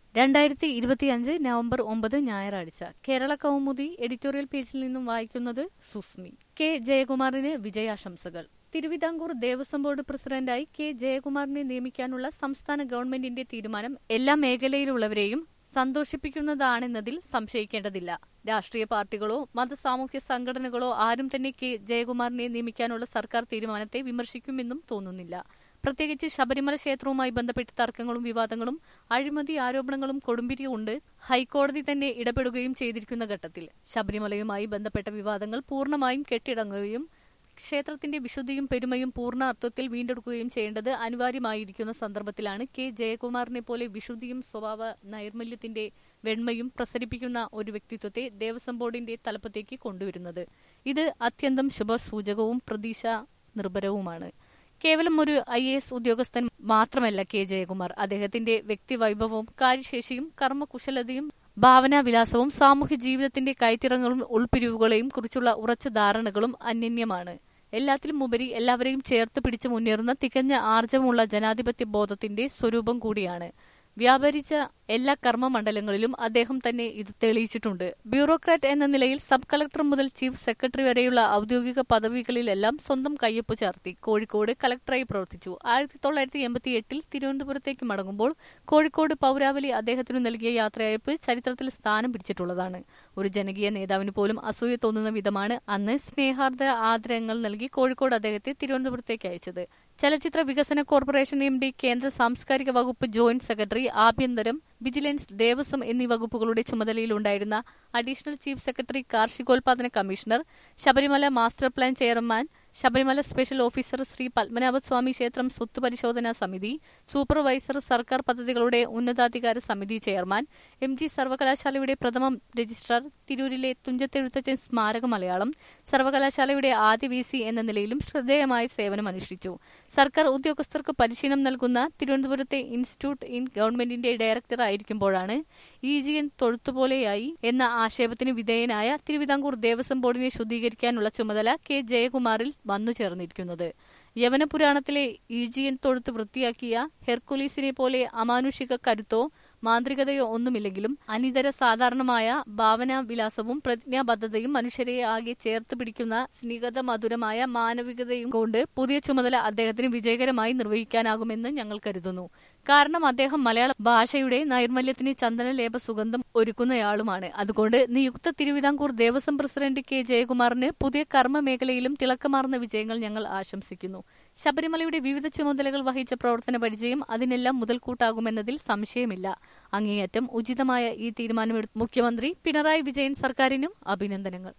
രണ്ടായിരത്തി ഇരുപത്തിയഞ്ച് നവംബർ ഒമ്പത് ഞായറാഴ്ച കേരള കൗമുദി എഡിറ്റോറിയൽ പേജിൽ നിന്നും വായിക്കുന്നത് സുസ്മി കെ ജയകുമാറിന് വിജയാശംസകൾ തിരുവിതാംകൂർ ദേവസ്വം ബോർഡ് പ്രസിഡന്റായി കെ ജയകുമാറിനെ നിയമിക്കാനുള്ള സംസ്ഥാന ഗവൺമെന്റിന്റെ തീരുമാനം എല്ലാ മേഖലയിലുള്ളവരെയും സന്തോഷിപ്പിക്കുന്നതാണെന്നതിൽ സംശയിക്കേണ്ടതില്ല രാഷ്ട്രീയ പാർട്ടികളോ മതസാമൂഹ്യ സംഘടനകളോ ആരും തന്നെ കെ ജയകുമാറിനെ നിയമിക്കാനുള്ള സർക്കാർ തീരുമാനത്തെ വിമർശിക്കുമെന്നും തോന്നുന്നില്ല പ്രത്യേകിച്ച് ശബരിമല ക്ഷേത്രവുമായി ബന്ധപ്പെട്ട് തർക്കങ്ങളും വിവാദങ്ങളും അഴിമതി ആരോപണങ്ങളും കൊടുമ്പിരിയുണ്ട് ഹൈക്കോടതി തന്നെ ഇടപെടുകയും ചെയ്തിരിക്കുന്ന ഘട്ടത്തിൽ ശബരിമലയുമായി ബന്ധപ്പെട്ട വിവാദങ്ങൾ പൂർണ്ണമായും കെട്ടിടങ്ങുകയും ക്ഷേത്രത്തിന്റെ വിശുദ്ധിയും പെരുമയും പൂർണ്ണ അർത്ഥത്തിൽ വീണ്ടെടുക്കുകയും ചെയ്യേണ്ടത് അനിവാര്യമായിരിക്കുന്ന സന്ദർഭത്തിലാണ് കെ ജയകുമാറിനെ പോലെ വിശുദ്ധിയും സ്വഭാവ നൈർമല്യത്തിന്റെ വെണ്മയും പ്രസരിപ്പിക്കുന്ന ഒരു വ്യക്തിത്വത്തെ ദേവസ്വം ബോർഡിന്റെ തലപ്പത്തേക്ക് കൊണ്ടുവരുന്നത് ഇത് അത്യന്തം ശുഭസൂചകവും പ്രതീക്ഷ നിർഭരവുമാണ് കേവലം ഒരു ഐ എ എസ് ഉദ്യോഗസ്ഥൻ മാത്രമല്ല കെ ജയകുമാർ അദ്ദേഹത്തിന്റെ വ്യക്തിവൈഭവവും കാര്യശേഷിയും കർമ്മകുശലതയും ഭാവനാവിലാസവും സാമൂഹ്യ ജീവിതത്തിന്റെ കയറ്റിറങ്ങളും ഉൾപ്പിരിവുകളെയും കുറിച്ചുള്ള ഉറച്ച ധാരണകളും അന്യന്യമാണ് എല്ലാത്തിലും ഉപരി എല്ലാവരെയും ചേർത്ത് പിടിച്ചു മുന്നേറുന്ന തികഞ്ഞ ആർജവമുള്ള ജനാധിപത്യ ബോധത്തിന്റെ സ്വരൂപം കൂടിയാണ് വ്യാപരിച്ച എല്ലാ കർമ്മമണ്ഡലങ്ങളിലും അദ്ദേഹം തന്നെ ഇത് തെളിയിച്ചിട്ടുണ്ട് ബ്യൂറോക്രാറ്റ് എന്ന നിലയിൽ സബ് കളക്ടർ മുതൽ ചീഫ് സെക്രട്ടറി വരെയുള്ള ഔദ്യോഗിക പദവികളിലെല്ലാം സ്വന്തം കയ്യൊപ്പ് ചേർത്തി കോഴിക്കോട് കളക്ടറായി പ്രവർത്തിച്ചു ആയിരത്തി തൊള്ളായിരത്തി എൺപത്തി എട്ടിൽ തിരുവനന്തപുരത്തേക്ക് മടങ്ങുമ്പോൾ കോഴിക്കോട് പൗരാവലി അദ്ദേഹത്തിന് നൽകിയ യാത്രയയപ്പ് ചരിത്രത്തിൽ സ്ഥാനം പിടിച്ചിട്ടുള്ളതാണ് ഒരു ജനകീയ നേതാവിന് പോലും അസൂയ തോന്നുന്ന വിധമാണ് അന്ന് സ്നേഹാർദ്ദ ആദരങ്ങൾ നൽകി കോഴിക്കോട് അദ്ദേഹത്തെ തിരുവനന്തപുരത്തേക്ക് അയച്ചത് ചലച്ചിത്ര വികസന കോർപ്പറേഷൻ എം ഡി കേന്ദ്ര സാംസ്കാരിക വകുപ്പ് ജോയിന്റ് സെക്രട്ടറി ആഭ്യന്തരം വിജിലൻസ് ദേവസ്വം എന്നീ വകുപ്പുകളുടെ ചുമതലയിലുണ്ടായിരുന്ന അഡീഷണൽ ചീഫ് സെക്രട്ടറി കാർഷികോൽപാദന commissioner Sabarimala master plan chairman Sabarimala special officer Shri Padmanabhaswamy ക്ഷേത്രം സ്വത്ത് പരിശോധനാ സമിതി സൂപ്പർവൈസർ സർക്കാർ പദ്ധതികളുടെ ഉന്നതാധികാര സമിതി ചെയർമാൻ എം ജി സർവകലാശാലയുടെ പ്രഥമ രജിസ്ട്രാർ തിരൂരിലെ തുഞ്ചത്തെഴുത്തച്ഛൻ സ്മാരക മലയാളം സർവകലാശാലയുടെ ആദ്യ വി സി എന്ന നിലയിലും ശ്രദ്ധേയമായ സേവനമനുഷ്ഠിച്ചു സർക്കാർ ഉദ്യോഗസ്ഥർക്ക് പരിശീലനം നൽകുന്ന തിരുവനന്തപുരത്തെ ഇൻസ്റ്റിറ്റ്യൂട്ട് ഇൻ ഗവൺമെന്റിന്റെ ഡയറക്ടർ ആയിരിക്കുമ്പോഴാണ് ഇ ജി എൻ തൊഴുത്തുപോലെയായി എന്ന ആക്ഷേപത്തിന് വിധേയനായ തിരുവിതാംകൂർ ദേവസ്വം ബോർഡിനെ ശുദ്ധീകരിക്കാനുള്ള ചുമതല കെ ജയകുമാറിൽ വന്നു ചേർന്നിരിക്കുന്നത് യവനപുരാണത്തിലെ ഈജിയൻ തൊഴുത്ത് വൃത്തിയാക്കിയ ഹെർക്കുലീസിനെ പോലെ അമാനുഷിക കരുത്തോ മാന്ത്രികതയോ ഒന്നുമില്ലെങ്കിലും അനിതര സാധാരണമായ ഭാവനാവിലാസവും പ്രതിജ്ഞാബദ്ധതയും മനുഷ്യരെ ആകെ ചേർത്ത് പിടിക്കുന്ന സ്നിഗത മധുരമായ മാനവികതയും കൊണ്ട് പുതിയ ചുമതല അദ്ദേഹത്തിന് വിജയകരമായി നിർവഹിക്കാനാകുമെന്ന് ഞങ്ങൾ കരുതുന്നു കാരണം അദ്ദേഹം മലയാള ഭാഷയുടെ നൈർമല്യത്തിന് ചന്ദനലേപ സുഗന്ധം ഒരുക്കുന്നയാളുമാണ് അതുകൊണ്ട് നിയുക്ത തിരുവിതാംകൂർ ദേവസ്വം പ്രസിഡന്റ് കെ ജയകുമാറിന് പുതിയ കർമ്മ മേഖലയിലും തിളക്കമാർന്ന വിജയങ്ങൾ ഞങ്ങൾ ആശംസിക്കുന്നു ശബരിമലയുടെ വിവിധ ചുമതലകൾ വഹിച്ച പ്രവർത്തന പരിചയം അതിനെല്ലാം മുതൽക്കൂട്ടാകുമെന്നതിൽ സംശയമില്ല അങ്ങേയറ്റം ഉചിതമായ ഈ തീരുമാനമെടുത്ത മുഖ്യമന്ത്രി പിണറായി വിജയൻ സർക്കാരിനും അഭിനന്ദനങ്ങൾ